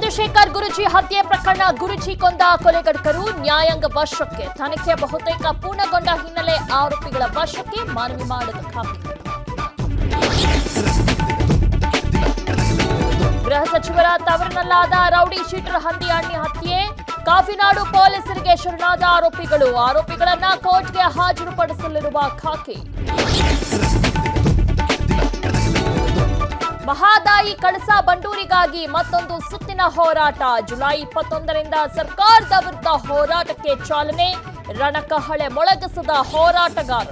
ಚಂದ್ರಶೇಖರ್ ಗುರುಜಿ ಹತ್ಯೆ ಪ್ರಕರಣ ಗುರುಜಿ ಕೊಂದ ಕೊಲೆಗಡಕರು ನ್ಯಾಯಾಂಗ ವಶಕ್ಕೆ ತನಿಖೆ ಬಹುತೇಕ ಪೂರ್ಣಗೊಂಡ ಹಿನ್ನೆಲೆ ಆರೋಪಿಗಳ ವಶಕ್ಕೆ ಮನವಿ ಮಾಡಲು ಖಾತ್ರಿ ಗೃಹ ಸಚಿವರ ತವರಿನಲ್ಲಾದ ರೌಡಿ ಶೀಟರ್ ಹಂದಿ ಅಣ್ಣಿ ಹತ್ಯೆ ಕಾಫಿನಾಡು ಪೊಲೀಸರಿಗೆ ಶರಣಾದ ಆರೋಪಿಗಳು ಆರೋಪಿಗಳನ್ನ ಕೋರ್ಟ್ಗೆ ಹಾಜರುಪಡಿಸಲಿರುವ ಖಾಕಿ ಮಹಾದಾಯಿ ಕಳಸಾ ಬಂಡೂರಿಗಾಗಿ ಮತ್ತೊಂದು ಸುತ್ತಿನ ಹೋರಾಟ ಜುಲೈ ಇಪ್ಪತ್ತೊಂದರಿಂದ ಸರ್ಕಾರದ ವಿರುದ್ಧ ಹೋರಾಟಕ್ಕೆ ಚಾಲನೆ ರಣಕಹಳೆ ಮೊಳಗಿಸಿದ ಹೋರಾಟಗಾರರು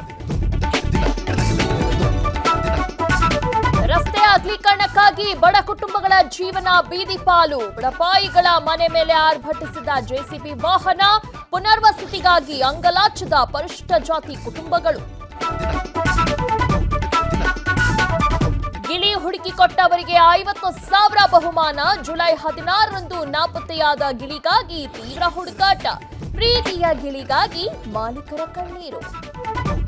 ರಸ್ತೆ ಅಗಲೀಕರಣಕ್ಕಾಗಿ ಬಡ ಕುಟುಂಬಗಳ ಜೀವನ ಬೀದಿ ಪಾಲು ಬಡಪಾಯಿಗಳ ಮನೆ ಮೇಲೆ ಆರ್ಭಟಿಸಿದ ಜೆಸಿಬಿ ವಾಹನ ಪುನರ್ವಸತಿಗಾಗಿ ಅಂಗಲಾಚದ ಪರಿಶಿಷ್ಟ ಜಾತಿ ಕುಟುಂಬಗಳು ಗಿಳಿ ಹುಡುಕಿಕೊಟ್ಟವರಿಗೆ ಐವತ್ತು ಸಾವಿರ ಬಹುಮಾನ ಜುಲೈ ಹದಿನಾರರಂದು ನಾಪತ್ತೆಯಾದ ಗಿಳಿಗಾಗಿ ತೀವ್ರ ಹುಡುಕಾಟ ಪ್ರೀತಿಯ ಗಿಳಿಗಾಗಿ ಮಾಲೀಕರ ಕಣ್ಣೀರು